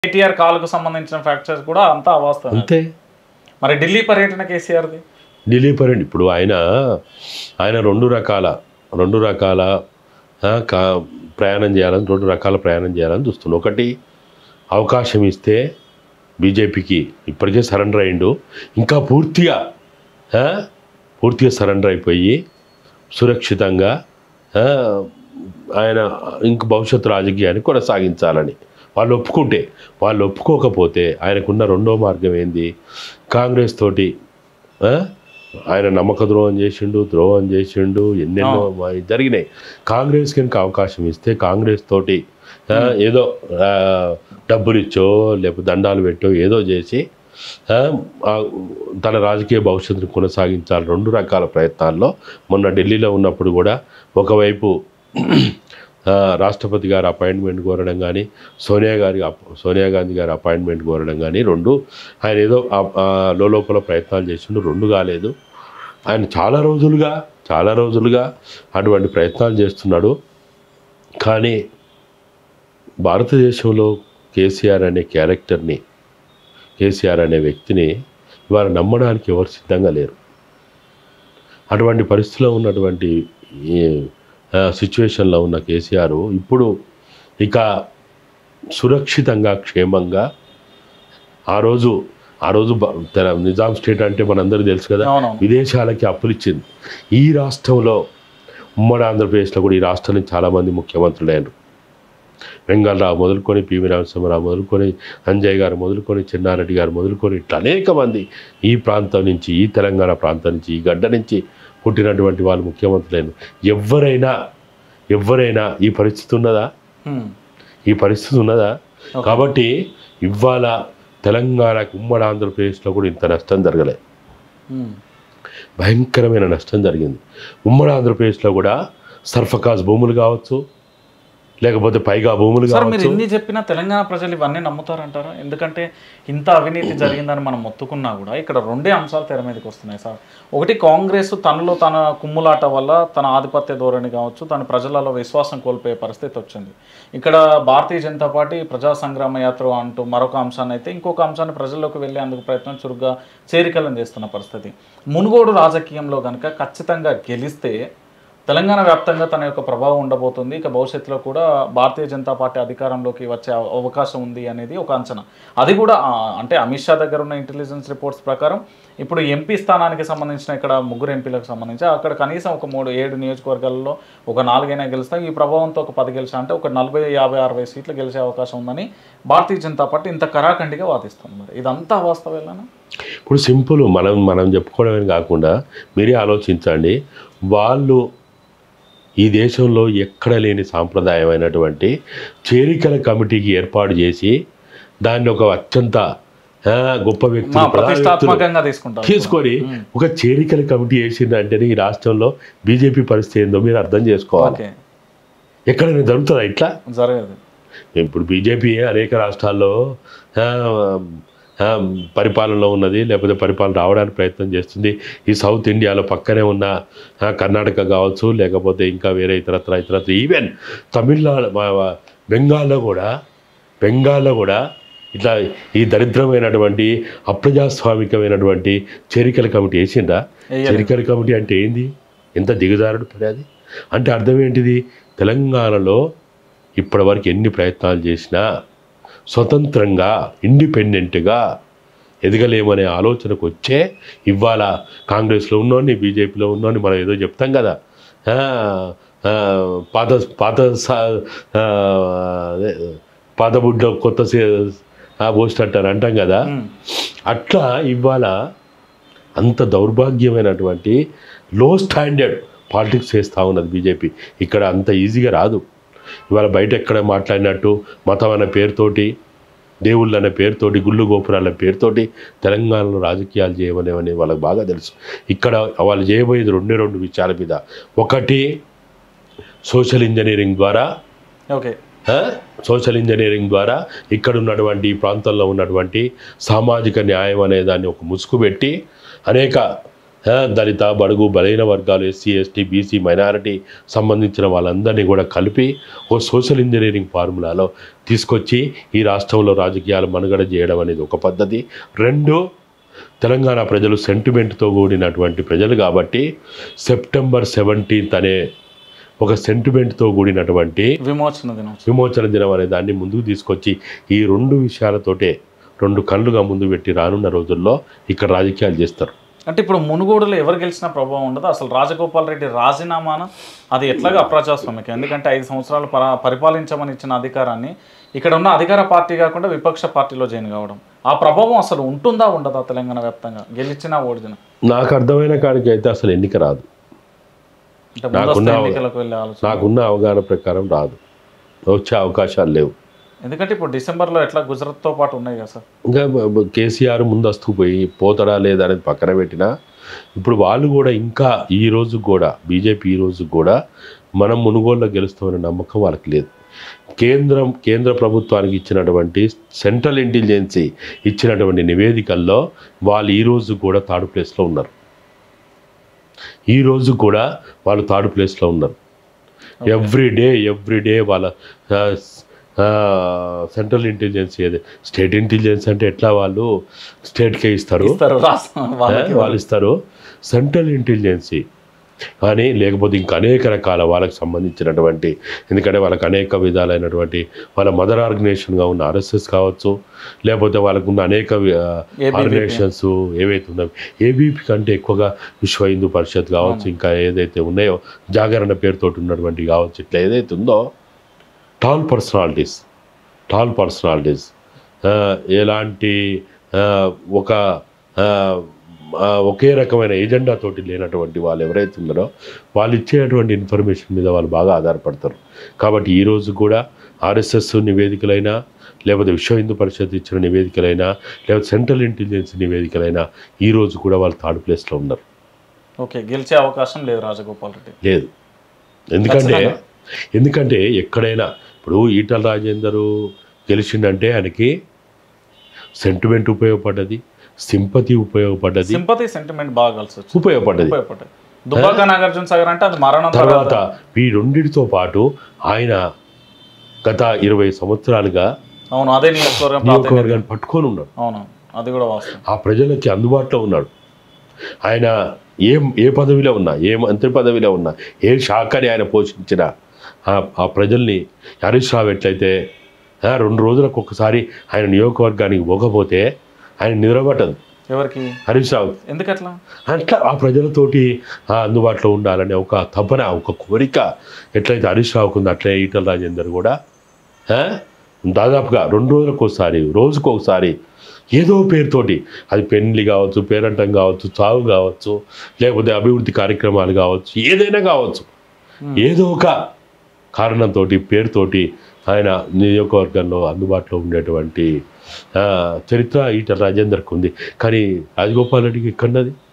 కేటీఆర్ కాలుకు సంబంధించిన ఫ్రాక్చర్స్ కూడా అంతా అవాస్తవం అంతే మరి ఢిల్లీ పర్యటన కేసీఆర్ది ఢిల్లీ పర్యటన ఇప్పుడు ఆయన ఆయన రెండు రకాల రెండు రకాల ఆ, కా ప్రయాణం చేయాలని రెండు రకాల ప్రయాణం చేయాలని చూస్తున్నాడు ఒకటి అవకాశం ఇస్తే బీజేపీకి ఇప్పటికే సరెండర్ అయిండు ఇంకా పూర్తిగా ఆ, పూర్తిగా సరెండర్ అయిపోయి సురక్షితంగా ఆ, ఆయన ఇంక భవిష్యత్తు రాజకీయాన్ని కొనసాగించాలని వాళ్ళు ఒప్పుకుంటే వాళ్ళు ఒప్పుకోకపోతే ఆయనకున్న రెండో మార్గం ఏంది కాంగ్రెస్ తోటి ఆ, ఆయన నమ్మక ద్రోహం చేసిండు ద్రోహం చేసిండు ఎన్నెన్నో మా- జరిగినాయి కాంగ్రెస్ కనుక అవకాశం ఇస్తే కాంగ్రెస్ తోటి ఆ, ఏదో ఆ, డబ్బులు ఇచ్చో లేకపోతే దండాలు పెట్టో ఏదో చేసి ఆ, ఆ, తన రాజకీయ భవిష్యత్తును కొనసాగించాలి రెండు రకాల ప్రయత్నాల్లో మొన్న ఢిల్లీలో ఉన్నప్పుడు కూడా ఒకవైపు ఆ, రాష్ట్రపతి గారి అపాయింట్మెంట్ కోరడం కానీ సోనియా గారి అప్- సోనియా గాంధీ గారి అపాయింట్మెంట్ కోరడం కానీ రెండు ఆయన ఏదో ఆ- ఆ లోపల ప్రయత్నాలు చేసిండు రెండు కాలేదు ఆయన చాలా రోజులుగా చాలా రోజులుగా అటువంటి ప్రయత్నాలు చేస్తున్నాడు కానీ భారతదేశంలో కేసీఆర్ అనే క్యారెక్టర్ని కేసీఆర్ అనే వ్యక్తిని ఇవాళ నమ్మడానికి ఎవరు సిద్ధంగా లేరు అటువంటి పరిస్థితిలో ఉన్నటువంటి ఈ సిచ్యువేషన్లో ఉన్న కేసీఆర్ ఇప్పుడు ఇక సురక్షితంగా క్షేమంగా ఆ రోజు ఆ రోజు బ- తెల- నిజాం స్టేట్ అంటే మనందరికీ తెలుసు కదా అవునవును విదేశాలకి అప్పులు ఇచ్చింది ఈ రాష్ట్రంలో ఉమ్మడి ఆంధ్రప్రదేశ్లో కూడా ఈ రాష్ట్రం నుంచి చాలామంది ముఖ్యమంత్రులు అయ్యారు వెంగళరావు మొదలుకొని పివి నరసింహరావు మొదలుకొని అంజయ్ గారు మొదలుకొని చెన్నారెడ్డి గారు మొదలుకొని ఇట్లా అనేక మంది ఈ ప్రాంతం నుంచి ఈ తెలంగాణ ప్రాంతం నుంచి ఈ గడ్డ నుంచి పుట్టినటువంటి వాళ్ళు ముఖ్యమంత్రులైన ఎవరైనా ఎవరైనా ఈ పరిస్థితి ఉన్నదా హ్మ్. ఈ పరిస్థితి ఉన్నదా కాబట్టి ఇవాళ తెలంగాణకు ఉమ్మడి ఆంధ్రప్రదేశ్లో కూడా ఇంత నష్టం జరగలేదు హ్మ్. భయంకరమైన నష్టం జరిగింది ఉమ్మడి ఆంధ్రప్రదేశ్లో కూడా సర్ఫకాజ్ భూములు కావచ్చు లేకపోతే పైగా భూములు సార్ మీరు కావచ్చు ఎన్ని చెప్పినా తెలంగాణ ప్రజలు ఇవన్నీ నమ్ముతారంటారా ఎందుకంటే ఇంత అవినీతి జరిగిందని మనం మొత్తుకున్నా కూడా ఇక్కడ రెండే అంశాలు తెర మీదకి వస్తున్నాయి సార్ ఒకటి కాంగ్రెస్ తనలో తన కుమ్ములాట వల్ల తన ఆధిపత్య ధోరణి కావచ్చు తన ప్రజలలో విశ్వాసం కోల్పోయే పరిస్థితి వచ్చింది ఇక్కడ భారతీయ జనతా పార్టీ ప్రజా సంగ్రామ యాత్ర అంటూ మరొక అంశాన్ని అయితే ఇంకొక అంశాన్ని ప్రజల్లోకి వెళ్ళేందుకు ప్రయత్నం చురుగ్గా చేరికలను చేస్తున్న పరిస్థితి మునుగోడు రాజకీయంలో కనుక ఖచ్చితంగా గెలిస్తే తెలంగాణ వ్యాప్తంగా తన యొక్క ప్రభావం ఉండబోతుంది ఇక భవిష్యత్తులో కూడా భారతీయ జనతా పార్టీ అధికారంలోకి వచ్చే అవ- అవకాశం ఉంది అనేది ఒక అంచనా అది కూడా ఆ, అంటే అమిత్ షా దగ్గర ఉన్న ఇంటెలిజెన్స్ రిపోర్ట్స్ ప్రకారం ఇప్పుడు ఎంపీ స్థానానికి సంబంధించిన ఇక్కడ ముగ్గురు ఎంపీలకు సంబంధించి అక్కడ కనీసం ఒక మూడు ఏడు నియోజకవర్గాల్లో ఒక నాలుగైనా గెలుస్తాయి ఈ ప్రభావంతో ఒక పది గెలిచా అంటే ఒక నలభై యాభై అరవై సీట్లు గెలిచే అవకాశం ఉందని భారతీయ జనతా పార్టీ ఇంత కరాఖండిగా వాదిస్తుంది మరి ఇదంతా వాస్తవేనా ఇప్పుడు సింపుల్ మనం మనం చెప్పుకోవడమే కాకుండా మీరే ఆలోచించండి వాళ్ళు ఈ దేశంలో ఎక్కడ లేని సాంప్రదాయమైనటువంటి చేరికల కమిటీకి ఏర్పాటు చేసి దాన్ని ఒక అత్యంత ఆ, గొప్ప మా వ్యక్తులు ప్రధాన వ్యక్తులు ప్రతిష్టాత్మకంగా తీసుకుంటారు తీసుకొని ఒక చేరికల కమిటీ వేసిందంటేనే ఈ రాష్ట్రంలో బీజేపీ పరిస్థితి ఏందో మీరు అర్థం చేసుకోవాలి ఓకే ఎక్కడైనా జరుగుతుందా ఇట్లా జరగదు ఇప్పుడు బీజేపీ అనేక రాష్ట్రాల్లో ఆ, ఆ, పరిపాలనలో ఉన్నది లేకపోతే పరిపాలన రావడానికి ప్రయత్నం చేస్తుంది ఈ సౌత్ ఇండియాలో పక్కనే ఉన్న ఆ, కర్ణాటక కావచ్చు లేకపోతే ఇంకా వేరే ఇతరత్ర ఇతరత్ర ఈవెన్ తమిళనాడు మా- మా బెంగాల్లో కూడా బెంగాల్లో కూడా ఇట్లా ఈ దరిద్రమైనటువంటి అప్రజాస్వామికమైనటువంటి చేరికల కమిటీ వేసిందా వేయలేదు. చేరికల కమిటీ అంటే ఏంది ఎంత దిగజారుడు పడేది అంటే అర్థం ఏంటిది తెలంగాణలో ఇప్పటివరకు ఎన్ని ప్రయత్నాలు చేసినా స్వతంత్రంగా ఇండిపెండెంట్గా ఎదగలేమనే ఆలోచనకు వచ్చే ఇవాళ కాంగ్రెస్లో ఉన్నోని బీజేపీలో ఉన్నోని మనం ఏదో చెప్తాం కదా ఆ, ఆ, పాత పాత సా- ఆ, అదే, పాత బుడ్డ కొత్త పోస్ట్ అంటారు అంటాం కదా ఉమ్. అట్లా ఇవాళ అంత దౌర్భాగ్యమైనటువంటి లో స్టాండర్డ్ పాలిటిక్స్ చేస్తూ ఉన్నది బీజేపీ ఇక్కడ అంత ఈజీగా రాదు ఇవాళ బయట ఎక్కడ మాట్లాడినట్టు మతం అనే పేరుతోటి దేవుళ్ళు అనే పేరుతోటి గుళ్ళు గోపురాల పేరుతోటి తెలంగాణలో రాజకీయాలు చేయమనేవని వాళ్ళకి బాగా తెలుసు ఇక్కడ వాళ్ళు చేయబోయేది రెండే రెండు విషయాల మీద ఒకటి సోషల్ ఇంజనీరింగ్ ద్వారా ఓకే ఆ? సోషల్ ఇంజనీరింగ్ ద్వారా ఇక్కడ ఉన్నటువంటి ఈ ప్రాంతంలో ఉన్నటువంటి సామాజిక న్యాయం అనే దాన్ని ఒక ముసుగు పెట్టి అనేక ఆ, దళిత బడుగు బలైన వర్గాలు ఎస్సీ ఎస్టీ బీసీ మైనారిటీ సంబంధించిన వాళ్ళందరినీ కూడా కలిపి ఓ సోషల్ ఇంజనీరింగ్ ఫార్ములాలో తీసుకొచ్చి ఈ రాష్ట్రంలో రాజకీయాలు మనుగడ చేయడం అనేది ఒక పద్ధతి రెండు తెలంగాణ ప్రజలు సెంటిమెంట్తో కూడినటువంటి ప్రజలు కాబట్టి సెప్టెంబర్ సెవెంటీన్త్ అనే ఒక సెంటిమెంట్తో కూడినటువంటి విమోచన దినం విమోచన దినం అనే దాన్ని ముందుకు తీసుకొచ్చి ఈ రెండు విషయాలతోటే రెండు కళ్ళుగా ముందు పెట్టి రానున్న రోజుల్లో ఇక్కడ రాజకీయాలు చేస్తారు అంటే ఇప్పుడు మునుగోడులో ఎవరు గెలిచినా ప్రభావం ఉండదు అసలు రాజగోపాల్ రెడ్డి రాజీనామాన అది ఎట్లాగా అప్రజాస్వామికం ఎందుకంటే ఐదు సంవత్సరాలు పర పరిపాలించమని ఇచ్చిన అధికారాన్ని ఇక్కడ ఉన్న అధికార పార్టీ కాకుండా విపక్ష పార్టీలో జాయిన్ కావడం ఆ ప్రభావం అసలు ఉంటుందా ఉండదా తెలంగాణ వ్యాప్తంగా గెలిచినా ఓడిచినా నాకు అర్థమైన కాడికి అయితే అసలు ఎన్నిక రాదు అంటే ముందస్తు నాకున్న- ఎన్నికలకు వెళ్ళే ఆలోచన నాకున్న అవగాహన ప్రకారం రాదు వచ్చే అవకాశాలు లేవు ఎందుకంటే ఇప్పుడు డిసెంబర్లో ఎట్లా గుజరాత్తో పాటు ఉన్నాయి కదా సార్ ఇంకా బ- బ- కేసీఆర్ ముందస్తు పోయి పోతాడా లేదా అనేది పక్కన పెట్టినా ఇప్పుడు వాళ్ళు కూడా ఇంకా ఈ రోజు కూడా బీజేపీ ఈ రోజు కూడా మనం మునుగోళ్ళలో గెలుస్తామనే నమ్మకం వాళ్ళకి లేదు కేంద్రం కేంద్ర ప్రభుత్వానికి ఇచ్చినటువంటి సెంట్రల్ ఇంటెలిజెన్సీ ఇచ్చినటువంటి నివేదికల్లో వాళ్ళు ఈ రోజు కూడా థర్డ్ ప్లేస్లో ఉన్నారు ఈ రోజు కూడా వాళ్ళు థర్డ్ ప్లేస్లో ఉన్నారు ఎవ్రీ డే ఎవ్రీ డే వాళ్ళ సెంట్రల్ ఇంటెలిజెన్స్ ఏది స్టేట్ ఇంటెలిజెన్స్ అంటే ఎట్లా వాళ్ళు స్టేట్కే ఇస్తారు ఇస్తారు రాష్ట్రం వాళ్ళకి వాళ్ళు ఇస్తారు సెంట్రల్ ఇంటెలిజెన్సీ కానీ లేకపోతే ఇంకా అనేక రకాల వాళ్ళకి సంబంధించినటువంటి ఎందుకంటే వాళ్ళకి అనేక విధాలైనటువంటి వాళ్ళ మదర్ ఆర్గనైజేషన్గా ఉన్న ఆర్ఎస్ఎస్ కావచ్చు లేకపోతే వాళ్ళకు ఉన్న అనేక ABVP. ఆర్గనైజేషన్స్ ఏవైతే ఉన్నాయో ఏబీపీ కంటే ఎక్కువగా విశ్వ హిందూ పరిషత్ కావచ్చు ఇంకా ఏదైతే ఉన్నాయో జాగరణ పేరుతోటి ఉన్నటువంటి కావచ్చు ఇట్లా ఏదైతే ఉందో టాల్ పర్సనాలిటీస్ టాల్ పర్సనాలిటీస్ ఎలాంటి ఆ, ఒక ఆ, ఆ, ఒకే రకమైన ఎజెండా తోటి లేనటువంటి వాళ్ళు ఎవరైతే ఉన్నారో వాళ్ళు ఇచ్చేటువంటి ఇన్ఫర్మేషన్ మీద వాళ్ళు బాగా ఆధారపడతారు కాబట్టి ఈ రోజు కూడా ఆర్ఎస్ఎస్ నివేదికలైనా లేకపోతే విశ్వ హిందూ పరిషత్ ఇచ్చిన నివేదికలైనా లేకపోతే సెంట్రల్ ఇంటెలిజెన్స్ నివేదికలైనా ఈ రోజు కూడా వాళ్ళు థర్డ్ ప్లేస్లో ఉన్నారు ఓకే గెలిచే అవకాశం లేదు రాజగోపాల్ రెడ్డి లేదు ఎందుకంటే ఖచ్చితంగా. ఎందుకంటే ఎక్కడైనా ఇప్పుడు ఈటల రాజేందరు గెలిచిండంటే ఆయనకి సెంటిమెంట్ ఉపయోగపడ్డది సింపతి ఉపయోగపడ్డది సింపతి సెంటిమెంట్ బాగా కలిసి వచ్చింది ఉపయోగపడ్డది ఉపయోగపడ్డాయి దుబ్బాక నాగార్జున సాగర్ అంటే అది మరణం తర్వాత ఈ రెండింటితో పాటు ఆయన గత ఇరవై సంవత్సరాలుగా అవును అదే నియోజకవర్గం ప్రాతినిధ్యం. నియోజకవర్గాన్ని పట్టుకొని ఉన్నాడు అవును అది కూడా వాస్తవం ఆ ప్రజలకి అందుబాటులో ఉన్నాడు ఆయన ఏ ఏ పదవిలో ఉన్నా ఏ మంత్రి పదవిలో ఉన్నా ఏ శాఖని ఆయన పోషించినా ఆ- ఆ ప్రజల్ని హరీష్ రావు ఎట్లయితే ఆ, రెండు రోజులకు ఒకసారి ఆయన నియోజకవర్గానికి పోకపోతే ఆయన నిద్రపట్టదు ఎవరికి హరీష్ రావు ఎందుకట్లా అట్లా ఆ ప్రజలతోటి ఆ, అందుబాటులో ఉండాలనే ఒక తపన ఒక కోరిక ఎట్లయితే హరీష్ రావుకు ఉందో అట్లే ఈటల రాజేందర్ కూడా ఆ, దాదాపుగా రెండు రోజులకు ఒకసారి రోజుకు ఒకసారి ఏదో పేరుతోటి అది పెళ్లి కావచ్చు పేరంటం కావచ్చు చావు కావచ్చు లేకపోతే అభివృద్ధి కార్యక్రమాలు కావచ్చు ఏదైనా కావచ్చు ఏదో ఒక కారణంతో పేరుతోటి ఆయన నియోజకవర్గంలో అందుబాటులో ఉండేటువంటి ఆ, చరిత్ర ఈటల రాజేందర్కి ఉంది కానీ రాజగోపాల్ రెడ్డికి ఎక్కడన్నది